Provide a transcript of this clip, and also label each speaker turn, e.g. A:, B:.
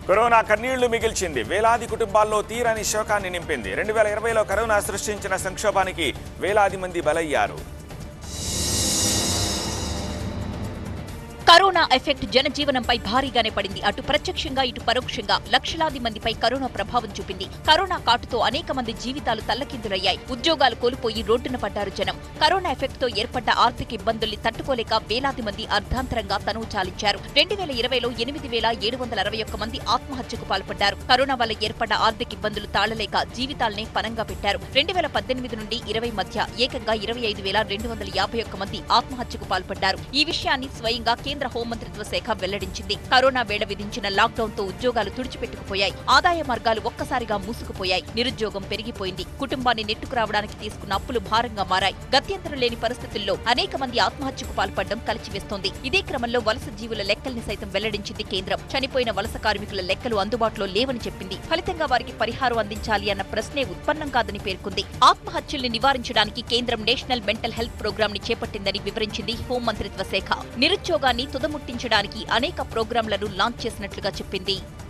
A: corona కన్నీళ్లు మిగిల్చింది వేలాది కుటుంబాల్లో తీరని శోకాన్ని నింపింది రెండు వేల ఇరవైలో కరోనా సృష్టించిన సంక్షోభానికి వేలాది మంది బలయ్యారు
B: కరోనా ఎఫెక్ట్ జనజీవనంపై భారీగానే పడింది అటు ప్రత్యక్షంగా ఇటు పరోక్షంగా లక్షలాది మందిపై కరోనా ప్రభావం చూపింది కరోనా కాటుతో అనేక మంది జీవితాలు తల్లకిందులయ్యాయి ఉద్యోగాలు కోల్పోయి రోడ్డున పడ్డారు జనం కరోనా ఎఫెక్ట్ తో ఏర్పడ్డ ఆర్థిక ఇబ్బందుల్ని తట్టుకోలేక వేలాది మంది అర్ధాంతరంగా తనువు చాలించారు రెండు వేల ఇరవైలో ఎనిమిది వేల ఏడు వందల అరవై ఒక్క మంది ఆత్మహత్యకు పాల్పడ్డారు కరోనా వల్ల ఏర్పడ్డ ఆర్థిక ఇబ్బందులు తాళలేక జీవితాల్నే పనంగా పెట్టారు రెండు వేల పద్దెనిమిది నుండి ఇరవై మధ్య ఏకంగా ఇరవై ఐదు వేల రెండు వందల యాభై ఒక్క మంది ఆత్మహత్యకు పాల్పడ్డారు ఈ విషయాన్ని స్వయంగా కేంద్ర హోంమంత్రిత్వ శాఖ వెల్లడించింది కరోనా వేళ విధించిన లాక్డౌన్ తో ఉద్యోగాలు తుడిచిపెట్టుకుపోయాయి ఆదాయ మార్గాలు ఒక్కసారిగా మూసుకుపోయాయి నిరుద్యోగం పెరిగిపోయింది కుటుంబాన్ని నెట్టుకురావడానికి తీసుకున్న అప్పులు భారంగా మారాయి గత్యంతరం లేని పరిస్థితుల్లో అనేక మంది ఆత్మహత్యకు పాల్పడడం కలిచివేస్తోంది ఇదే క్రమంలో వలస జీవుల లెక్కల్ని సైతం వెల్లడించింది కేంద్రం చనిపోయిన వలస కార్మికుల లెక్కలు అందుబాటులో లేవని చెప్పింది ఫలితంగా వారికి పరిహారం అందించాలి అన్న ప్రశ్నే ఉత్పన్నం కాదని పేర్కొంది ఆత్మహత్యల్ని నివారించడానికి కేంద్రం నేషనల్ మెంటల్ హెల్త్ ప్రోగ్రామ్ ని చేపట్టిందని వివరించింది హోంమంత్రిత్వ శాఖ నిరుద్యోగాన్ని తుదముట్టించడానికి అనేక ప్రోగ్రాంలను లాంచ్ చేసినట్లుగా చెప్పింది